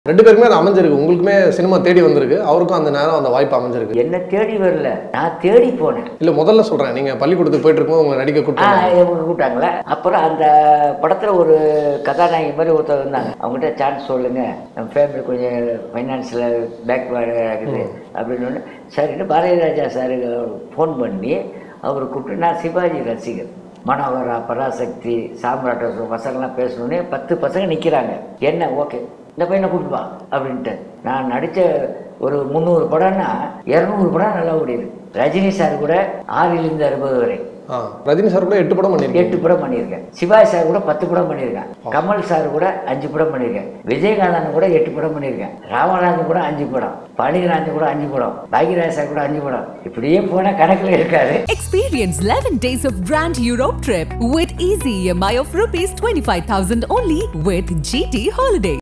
ரெண்டு பேருக்குமே அது அமைஞ்சிருக்கு உங்களுக்குமே சினிமா தேடி வந்திருக்கு அவருக்கும் அந்த நேரம் அந்த வாய்ப்பு அமைஞ்சிருக்கு என்ன தேடி வரல நான் தேடி போனேன் இல்ல முதல்ல சொல்றேன் நீங்க பள்ளிக்கூடத்துக்கு போயிட்டு இருக்கும்போது உங்களை நடிக்க ஆ கூப்பிட்டு இவங்க கூப்பிட்டாங்களே அப்புறம் அந்த படத்தில் ஒரு கதாநாயகி மாதிரி ஒருத்தர் இருந்தாங்க அவங்ககிட்ட சான்ஸ் சொல்லுங்க நம்ம ஃபேமிலி கொஞ்சம் ஃபைனான்ஸில் பேக் இருக்குது அப்படின்னு ஒன்று சரின்னு பாரதி ராஜா சார் ஃபோன் பண்ணி அவர் கூப்பிட்டு நான் சிவாஜி ரசிகர் மனோகரா பராசக்தி சாம்ராட் பசங்கள்லாம் பேசணுன்னே பத்து பசங்க நிற்கிறாங்க என்ன ஓகே இந்த பையனை கூப்பிட்டு வா அப்படின்ட்டு நான் நடித்த ஒரு முந்நூறு படம்னா இரநூறு படம் நல்லா ஓடிது ரஜினி சார் கூட ஆறிலிருந்து அறுபது வரை ஆ ரஜினி சார் கூட எட்டு படம் பண்ணிருக்கீங்க எட்டு படம் பண்ணியிருக்கேன் சிவாஜி சார் கூட பத்து படம் பண்ணியிருக்கேன் கமல் சார் கூட அஞ்சு படம் பண்ணியிருக்கேன் விஜயகாந்தன் கூட எட்டு படம் பண்ணியிருக்கேன் ராமராஜன் கூட அஞ்சு படம் பழனிராஜன் கூட அஞ்சு படம் பாக்யராஜ் சார் கூட அஞ்சு படம் இப்படியே போனால் கணக்கில் இருக்காது Experience 11 days of Grand Europe trip with easy EMI of rupees 25,000 only with GT Holiday.